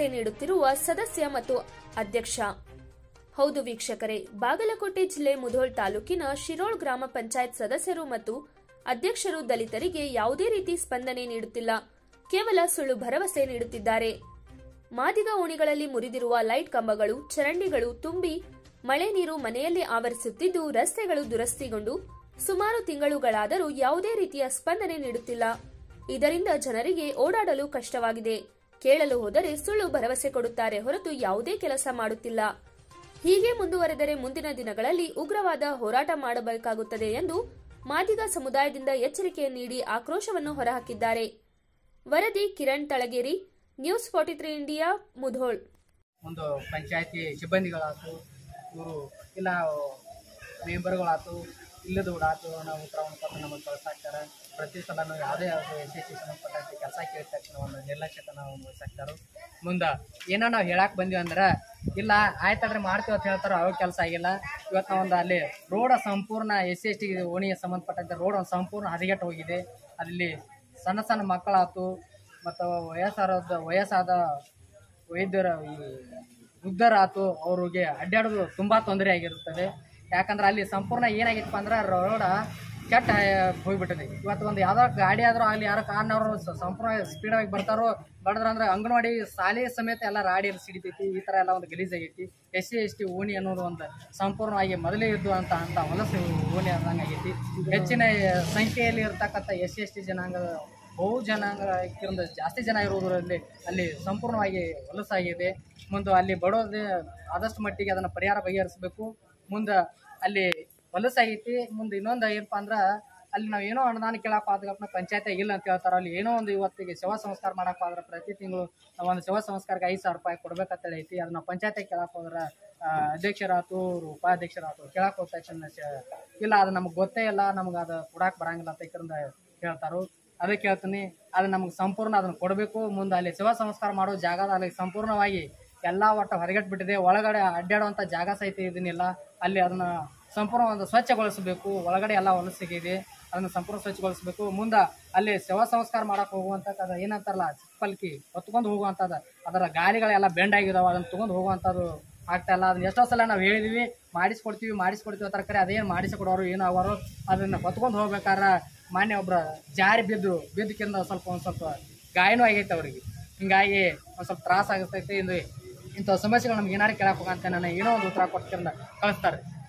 ಭರವಸೆ ನೀಡುತ್ತಿರುವ ಸದಸ್ಯ ಮತ್ತು ಅಧ್ಯಕ್ಷ ಹೌದು ವೀಕ್ಷಕರೇ ಬಾಗಲಕೋಟೆ ಜಿಲ್ಲೆ ಮುಧೋಳ್ ತಾಲೂಕಿನ ಶಿರೋಳ್ ಗ್ರಾಮ ಪಂಚಾಯತ್ ಸದಸ್ಯರು ಮತ್ತು ಅಧ್ಯಕ್ಷರು ದಲಿತರಿಗೆ ಯಾವುದೇ ರೀತಿ ಸ್ಪಂದನೆ ನೀಡುತ್ತಿಲ್ಲ ಕೇವಲ ಸುಳ್ಳು ಭರವಸೆ ನೀಡುತ್ತಿದ್ದಾರೆ ಮಾದಿಗ ಓಣಿಗಳಲ್ಲಿ ಮುರಿದಿರುವ ಲೈಟ್ ಕಂಬಗಳು ಚರಂಡಿಗಳು ತುಂಬಿ ಮಳೆ ನೀರು ಮನೆಯಲ್ಲಿ ಆವರಿಸುತ್ತಿದ್ದು ರಸ್ತೆಗಳು ದುರಸ್ತಿಗೊಂಡು ಸುಮಾರು ತಿಂಗಳುಗಳಾದರೂ ಯಾವುದೇ ರೀತಿಯ ಸ್ಪಂದನೆ ನೀಡುತ್ತಿಲ್ಲ ಇದರಿಂದ ಜನರಿಗೆ ಓಡಾಡಲು ಕಷ್ಟವಾಗಿದೆ ಕೇಳಲು ಹೋದರೆ ಸುಳ್ಳು ಭರವಸೆ ಕೊಡುತ್ತಾರೆ ಹೊರತು ಯಾವುದೇ ಕೆಲಸ ಮಾಡುತ್ತಿಲ್ಲ ಹೀಗೆ ಮುಂದುವರೆದರೆ ಮುಂದಿನ ದಿನಗಳಲ್ಲಿ ಉಗ್ರವಾದ ಹೋರಾಟ ಮಾಡಬೇಕಾಗುತ್ತದೆ ಎಂದು ಮಾದಿಗ ಸಮುದಾಯದಿಂದ ಎಚ್ಚರಿಕೆ ನೀಡಿ ಆಕ್ರೋಶವನ್ನು ಹೊರಹಾಕಿದ್ದಾರೆ ವರದಿ Kiran Talageri news forty three India Mudhol ಒಂದು ಪಂಚಾಯತಿ ಸಿಬ್ಬಂದಿಗಳಾಯ್ತು ಇವರು ಇಲ್ಲ ಮೆಂಬರ್ಗಳಾಯ್ತು ಇಲ್ಲದ ಆಯ್ತು ನಾವು ಉತ್ತರವನ್ನು ಕೊಟ್ಟು ನಮಗೆ ಕಳ್ಸಾಕ್ತಾರೆ ಪ್ರತಿ ಸಲ ನಾವು ಯಾವುದೇ ಯಾವುದೇ ಎಸ್ ಎಸ್ ಸಿ ಸಂಬಂಧಪಟ್ಟಂತೆ ಕೆಲಸ ಕೇಳಿದ ತಕ್ಷಣ ಒಂದು ನಿರ್ಲಕ್ಷ್ಯತನ ಒಂದು ವಹಿಸಾಕ್ತಾರೆ ಮುಂದೆ ಏನೋ ನಾವು ಹೇಳಕ್ಕೆ ಬಂದ್ವಿ ಅಂದ್ರೆ ಇಲ್ಲ ಆಯ್ತಲ್ರಿ ಮಾಡ್ತೀವಿ ಅಂತ ಹೇಳ್ತಾರೆ ಅವಾಗ ಕೆಲಸ ಆಗಿಲ್ಲ ಇವತ್ತು ನಾವು ಒಂದು ಅಲ್ಲಿ ರೋಡ್ ಸಂಪೂರ್ಣ ಎಸ್ ಸಿ ಎಸ್ ಟಿ ಓಣಿಗೆ ಸಂಬಂಧಪಟ್ಟಂತೆ ರೋಡ್ ಒಂದು ಸಂಪೂರ್ಣ ಹದಗೆಟ್ಟು ಹೋಗಿದೆ ಅಲ್ಲಿ ಸಣ್ಣ ಸಣ್ಣ ಮಕ್ಕಳಾಯ್ತು ಮತ್ತು ವಯಸ್ಸಾದ ವಯಸ್ಸಾದ ವೈದ್ಯರ ಈ ವೃದ್ಧರಾತು ಅವ್ರಿಗೆ ಅಡ್ಡಾಡೋದು ತುಂಬ ತೊಂದರೆ ಆಗಿರುತ್ತದೆ ಯಾಕಂದ್ರೆ ಅಲ್ಲಿ ಸಂಪೂರ್ಣ ಏನಾಗಿತ್ತಪ್ಪ ಅಂದ್ರೆ ರೋಡ ಕೆಟ್ಟ ಹೋಗ್ಬಿಟ್ಟಿದೆ ಇವತ್ತು ಒಂದು ಯಾವ್ದೋ ಗಾಡಿ ಆದರೂ ಆಗಲಿ ಯಾರೋ ಕಾರ್ನವರು ಸಂಪೂರ್ಣ ಸ್ಪೀಡಾಗಿ ಬರ್ತಾರೋ ಬಡದ್ರ ಅಂದ್ರೆ ಅಂಗನವಾಡಿ ಶಾಲೆ ಸಮೇತ ಎಲ್ಲ ರಾಡಿಯಲ್ಲಿ ಸಿಡಿತೈತಿ ಈ ಥರ ಎಲ್ಲ ಒಂದು ಗಲೀಜಾಗೈತಿ ಎಸ್ ಸಿ ಎಸ್ ಟಿ ಓಣಿ ಅನ್ನೋದು ಒಂದು ಸಂಪೂರ್ಣವಾಗಿ ಮೊದಲೇ ಇದ್ದು ಅಂತ ಅಂತ ಹೊಲಸು ಓಣಿ ಆದಂಗೆ ಆಗೈತಿ ಹೆಚ್ಚಿನ ಸಂಖ್ಯೆಯಲ್ಲಿ ಇರ್ತಕ್ಕಂಥ ಎಸ್ ಸಿ ಎಸ್ ಟಿ ಜನಾಂಗದ ಬಹು ಜನಾಂಗಕ್ಕಿಂತ ಜಾಸ್ತಿ ಜನ ಇರುವುದರಲ್ಲಿ ಅಲ್ಲಿ ಸಂಪೂರ್ಣವಾಗಿ ಹೊಲಸಾಗಿದೆ ಮುಂದೆ ಅಲ್ಲಿ ಬಡೋದೇ ಆದಷ್ಟು ಮಟ್ಟಿಗೆ ಅದನ್ನು ಪರಿಹಾರ ಬಗೆಹರಿಸಬೇಕು ಮುಂದೆ ಅಲ್ಲಿ ಹೊಲಸಾಗೈತಿ ಮುಂದೆ ಇನ್ನೊಂದು ಏನಪ್ಪ ಅಂದ್ರೆ ಅಲ್ಲಿ ನಾವು ಏನೋ ಅನುದಾನ ಕೇಳಕ್ಕೆ ಆದ್ಗಪ್ಪ ಪಂಚಾಯತ್ ಇಲ್ಲ ಅಂತ ಹೇಳ್ತಾರೆ ಅಲ್ಲಿ ಏನೋ ಒಂದು ಇವತ್ತಿಗೆ ಶವ ಸಂಸ್ಕಾರ ಮಾಡಕ್ಕೆ ಹೋದ್ರೆ ಪ್ರತಿ ತಿಂಗಳು ನಾವು ಒಂದು ಶವ ಸಂಸ್ಕಾರಕ್ಕೆ ಐದು ಸಾವಿರ ರೂಪಾಯಿ ಕೊಡ್ಬೇಕಂತೇಳಿ ಐತಿ ಅದನ್ನ ಪಂಚಾಯತ್ ಕೇಳಕ್ಕೆ ಹೋದ್ರೆ ಆ, ಅಧ್ಯಕ್ಷರಾತು ಅವ್ರು ಉಪಾಧ್ಯಕ್ಷರಾತು ಕೇಳಕ್ಕೆ ಹೋದ ತಕ್ಷಣ ಶ- ಇಲ್ಲ ಅದು ನಮ್ಗೆ ಗೊತ್ತೇ ಇಲ್ಲ ನಮ್ಗೆ ಅದು ಕೊಡಕ್ಕೆ ಬರಂಗಿಲ್ಲ ಅಂತ ಇದರಿಂದ ಹೇಳ್ತಾರೋ ಅದಕ್ಕೆ ಹೇಳ್ತೀನಿ ಅದು ನಮ್ಗೆ ಸಂಪೂರ್ಣ ಅದನ್ನು ಕೊಡಬೇಕು ಮುಂದೆ ಅಲ್ಲಿ ಶಿವ ಸಂಸ್ಕಾರ ಮಾಡೋ ಜಾಗದ ಅಲ್ಲಿ ಸಂಪೂರ್ಣವಾಗಿ ಎಲ್ಲ ಒಟ್ಟು ಹೊರಗಟ್ಬಿಟ್ಟಿದೆ ಒಳಗಡೆ ಅಡ್ಡಾಡುವಂಥ ಜಾಗ ಸಹಿತ ಇದನ್ನಿಲ್ಲ ಅಲ್ಲಿ ಅದನ್ನು ಸಂಪೂರ್ಣ ಒಂದು ಸ್ವಚ್ಛಗೊಳಿಸಬೇಕು ಒಳಗಡೆ ಎಲ್ಲ ಹೊಲಸಿಗಿದೆ ಅದನ್ನು ಸಂಪೂರ್ಣ ಸ್ವಚ್ಛಗೊಳಿಸಬೇಕು ಮುಂದೆ ಅಲ್ಲಿ ಶಿವ ಸಂಸ್ಕಾರ ಮಾಡಕ್ಕೆ ಹೋಗುವಂಥದ್ದು ಏನಂತಾರಲ್ಲ ಪಲ್ಕಿ ಹೊತ್ಕೊಂಡು ಹೋಗುವಂಥದ್ದು ಅದರ ಗಾಲಿಗಳೆಲ್ಲ ಬೆಂಡ್ ಆಗಿದಾವೆ ಅದನ್ನು ತೊಗೊಂಡು ಹೋಗುವಂಥದ್ದು ಆಗ್ತಾ ಇಲ್ಲ ಅದನ್ನ ಎಷ್ಟೋ ಸಲ ನಾವು ಹೇಳಿದ್ವಿ ಮಾಡಿಸ್ಕೊಡ್ತೀವಿ ಮಾಡಿಸ್ಕೊಡ್ತೀವಿ ಅಂತಾರೆ ಕರೆ ಅದೇನು ಮಾಡಿಸಿಕೊಡೋರು ಏನು ಅವರು ಅದನ್ನು ಹೊತ್ಕೊಂಡು ಹೋಗ್ಬೇಕಾದ್ರೆ ಮಾನ್ಯ ಒಬ್ರು ಜಾರಿ ಬಿದ್ದು ಬಿದ್ದಕ್ಕಿಂತ ಸ್ವಲ್ಪ ಒಂದು ಸ್ವಲ್ಪ ಗಾಯನೂ ಆಗೈತೆ ಅವ್ರಿಗೆ ಹಿಂಗಾಗಿ ಒಂದು ಸ್ವಲ್ಪ ತ್ರಾಸ ಆಗತೈತಿ ಇದು ಇಂಥ ಸಮಸ್ಯೆಗಳು ನಮ್ಗೆ ಏನಾರು ಕೇಳಕ್ಕೆ ಹೋಗಂತ ನಾನು ಏನೋ ಒಂದು ಉತ್ತರ ಕೊಡ್ತಿರಂದ ಕಳಿಸ್ತಾರೆ